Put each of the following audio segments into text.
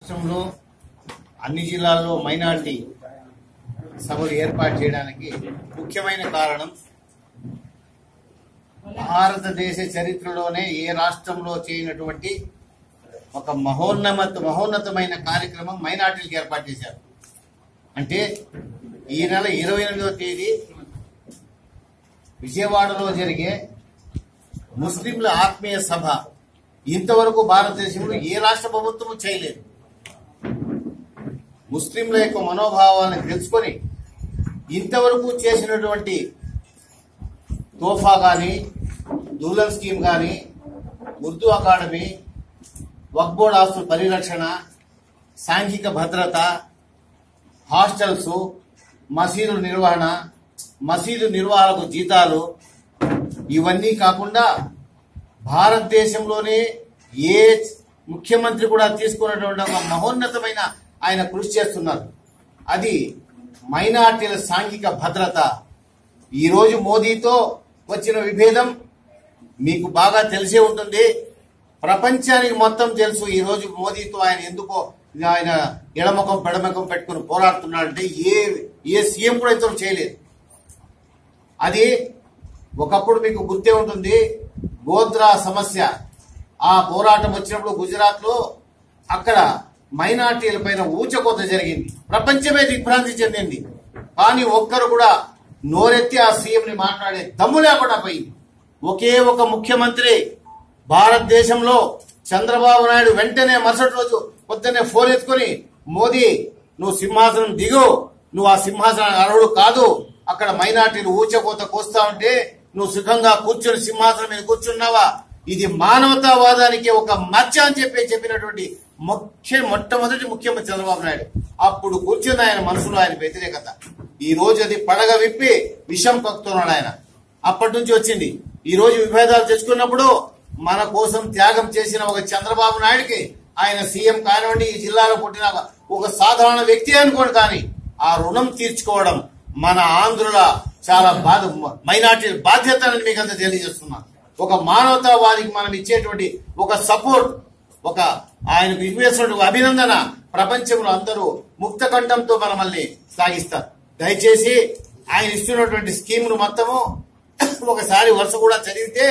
రాష్ట్రంలో అన్ని జిల్లాల్లో మైనార్టీ సభలు ఏర్పాటు చేయడానికి ముఖ్యమైన కారణం భారతదేశ చరిత్రలోనే ఏ రాష్ట్రంలో చేయనటువంటి ఒక మహోన్నత మహోన్నతమైన కార్యక్రమం మైనార్టీలకు ఏర్పాటు చేశారు అంటే ఈ నెల ఇరవై ఎనిమిదవ తేదీ విజయవాడలో జరిగే ముస్లింల ఆత్మీయ సభ ఇంతవరకు భారతదేశంలో ఏ రాష్ట్ర ప్రభుత్వము చేయలేదు ముస్లింల యొక్క మనోభావాలను తెలుసుకొని ఇంతవరకు చేసినటువంటి తోఫా కానీ దూలన్ స్కీమ్ కానీ ఉర్దూ అకాడమీ వక్బోర్డ్ ఆస్తుల పరిరక్షణ సాంఘిక భద్రత హాస్టల్స్ మసీదు నిర్వహణ మసీదు నిర్వాహకు జీతాలు ఇవన్నీ కాకుండా భారతదేశంలోనే ఏ ముఖ్యమంత్రి కూడా తీసుకున్నటువంటి ఒక మహోన్నతమైన ఆయన కృషి చేస్తున్నారు అది మైనార్టీల సాంఘిక భద్రత ఈరోజు మోదీతో వచ్చిన విభేదం మీకు బాగా తెలిసే ఉంటుంది ప్రపంచానికి మొత్తం తెలుసు ఈ రోజు మోదీతో ఆయన ఎందుకో ఆయన ఎడముఖం పెడముఖం పెట్టుకుని పోరాడుతున్నాడంటే ఏ ఏ సీఎం కూడా ఇతరులు చేయలేదు అది ఒకప్పుడు మీకు గుర్తే ఉంటుంది గోద్రా సమస్య ఆ పోరాటం వచ్చినప్పుడు గుజరాత్ లో అక్కడ మైనార్టీల పైన ఊచకోత జరిగింది ప్రపంచమే దిగ్భ్రాంతి చెందింది కానీ ఒక్కరు కూడా నోరెత్తి ఆ సీఎం ని మాట్లాడే దమ్ము లేకుండా పోయింది ఒకే ఒక ముఖ్యమంత్రి భారతదేశంలో చంద్రబాబు నాయుడు వెంటనే మరుసటి రోజు పొద్దున్నే ఫోన్ ఎత్తుకొని మోదీ నువ్వు సింహాసనం దిగు నువ్వు ఆ సింహాసనం అర్హుడు కాదు అక్కడ మైనార్టీలు ఊచకోత కోస్తా ఉంటే నువ్వు సుఖంగా కూర్చొని సింహాసనం మీద కూర్చున్నావా ఇది మానవతావాదానికి ఒక మచ్చ అని చెప్పి చెప్పినటువంటి ముఖ్య మొట్టమొదటి ముఖ్యమంత్రి చంద్రబాబు నాయుడు అప్పుడు కూర్చుని ఆయన మనసులో ఆయన వ్యతిరేకత ఈ రోజు అది పడగ విప్పి విషం కక్కుతున్నాడు ఆయన అప్పటి నుంచి వచ్చింది ఈ రోజు విభేదాలు తెచ్చుకున్నప్పుడు మన కోసం త్యాగం చేసిన ఒక చంద్రబాబు నాయుడికి ఆయన సీఎం కానివ్వండి ఈ జిల్లాలో పుట్టిన ఒక సాధారణ వ్యక్తి అనుకోండి కానీ ఆ రుణం తీర్చుకోవడం మన ఆంధ్రుల చాలా బాధ మైనార్టీ బాధ్యత అని మీకు అంతా తెలియజేస్తున్నా ఒక మానవతావాదికి మనం ఇచ్చేటువంటి ఒక సపోర్ట్ ఒక ఆయనకు ఇవ్వేసినటువంటి అభినందన ప్రపంచంలో అందరూ ముక్త కంఠంతో మనల్ని సాగిస్తారు దయచేసి ఆయన ఇస్తున్నటువంటి స్కీమును మొత్తము ఒకసారి వరుస కూడా చదివితే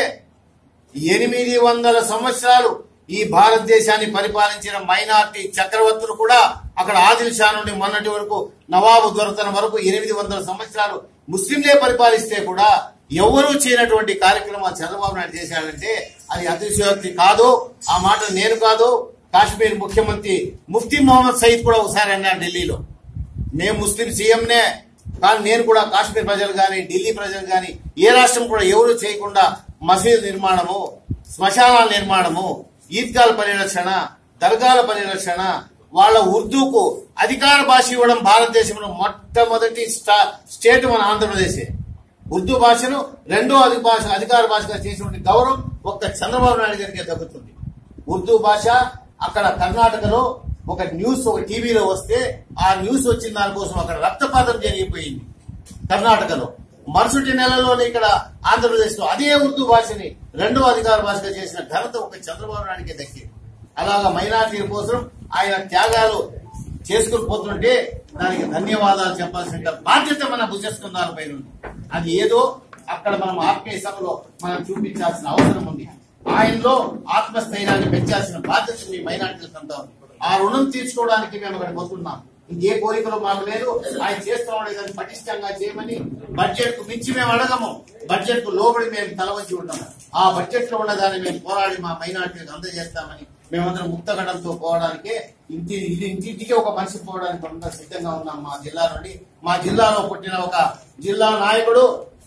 ఎనిమిది వందల సంవత్సరాలు ఈ భారతదేశాన్ని పరిపాలించిన మైనార్టీ చక్రవర్తులు కూడా అక్కడ ఆదిల్ షా నుండి మొన్నటి వరకు నవాబు దొరతన వరకు ఎనిమిది వందల సంవత్సరాలు ముస్లింలే పరిపాలిస్తే కూడా ఎవరూ చేయనటువంటి కార్యక్రమాలు చంద్రబాబు నాయుడు చేశాడంటే అది అతిశయోక్తి కాదు ఆ మాట నేను కాదు కాశ్మీర్ ముఖ్యమంత్రి ముఫ్తీ మొహమ్మద్ సయీద్ కూడా ఒకసారి అన్నారు ఢిల్లీలో మేము ముస్లిం సీఎంనే కానీ నేను కూడా కాశ్మీర్ ప్రజలు కానీ ఢిల్లీ ప్రజలు కానీ ఏ రాష్ట్రం కూడా ఎవరు చేయకుండా మసీదు నిర్మాణము శ్మశానాల నిర్మాణము ఈద్గాల పరిరక్షణ దర్గాల పరిరక్షణ వాళ్ళ ఉర్దూకు అధికార భాష ఇవ్వడం భారతదేశంలో మొట్టమొదటి స్టా- స్టేట్ మన ఆంధ్రప్రదేశ్ ఉర్దూ భాషను రెండో అధిక భాష అధికార భాషగా చేసినటువంటి గౌరవం ఒక్క చంద్రబాబు నాయుడు గారికి దక్కుతుంది ఉర్దూ భాష అక్కడ కర్ణాటకలో ఒక న్యూస్ ఒక టీవీలో వస్తే ఆ న్యూస్ వచ్చిన దానికోసం అక్కడ రక్తపాతం జరిగిపోయింది కర్ణాటకలో మరుసటి నెలలోనే ఇక్కడ ఆంధ్రప్రదేశ్ లో అదే ఉర్దూ భాషని రెండో అధికార భాషగా చేసిన ఘనత ఒక చంద్రబాబు నాయుడికి దక్కింది అలాగా మైనార్టీల కోసం ఆయన త్యాగాలు చేసుకుని పోతుంటే దానికి ధన్యవాదాలు చెప్పాల్సిన బాధ్యత మన భుజస్కంధాల పైన ఉంది అది ఏదో అక్కడ మనం ఆత్మీయ సభలో మనం చూపించాల్సిన అవసరం ఉంది ఆయనలో ఆత్మస్థైర్యాన్ని పెంచాల్సిన బాధ్యత మీ మైనార్టీలకు అంతా ఉంది ఆ రుణం తీర్చుకోవడానికి మేము అక్కడ పోతున్నాం ఇంకే కోరికలు మాకు లేదు ఆయన చేస్తున్నాం దాన్ని పటిష్టంగా చేయమని బడ్జెట్ కు మించి మేము అడగము బడ్జెట్ కు లోబడి మేము తలవంచి ఉంటాము ఆ బడ్జెట్ లో ఉన్న దాన్ని మేము పోరాడి మా మైనార్టీలకు అందజేస్తామని మేమందరం ముక్తగడంతో పోవడానికి ఇంటి ఇది ఇంటింటికి ఒక మనిషి పోవడానికి అంతా సిద్ధంగా ఉన్నాం మా జిల్లా నుండి మా జిల్లాలో పుట్టిన ఒక జిల్లా నాయకుడు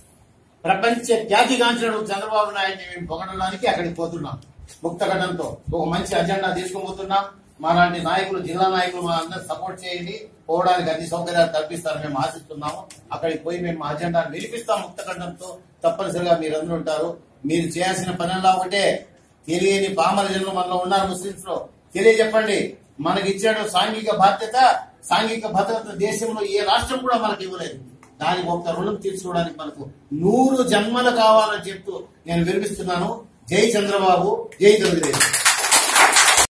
ప్రపంచ ఖ్యాతిగాంచిన చంద్రబాబు నాయుడిని మేము పొగడడానికి అక్కడికి పోతున్నాం ముక్తగడంతో ఒక మంచి అజెండా తీసుకుపోతున్నాం మాలాంటి నాయకులు జిల్లా నాయకులు మా అందరూ సపోర్ట్ చేయండి పోవడానికి అన్ని సౌకర్యాలు కల్పిస్తారని మేము ఆశిస్తున్నాము అక్కడికి పోయి మేము మా అజెండా నిలిపిస్తాం ముక్తగండంతో తప్పనిసరిగా మీరందరూ ఉంటారు మీరు చేయాల్సిన పనుల్లో ఒకటే తెలియని పామర జనులు మనలో ఉన్నారు ముస్లింస్ లో తెలియజెప్పండి మనకి ఇచ్చిన సాంఘిక బాధ్యత సాంఘిక భద్రత దేశంలో ఏ రాష్ట్రం కూడా మనకి ఇవ్వలేదు దానికి ఒక్క రుణం తీర్చుకోవడానికి మనకు నూరు జన్మలు కావాలని చెప్తూ నేను వినిపిస్తున్నాను జై చంద్రబాబు జై తెలుగుదేశం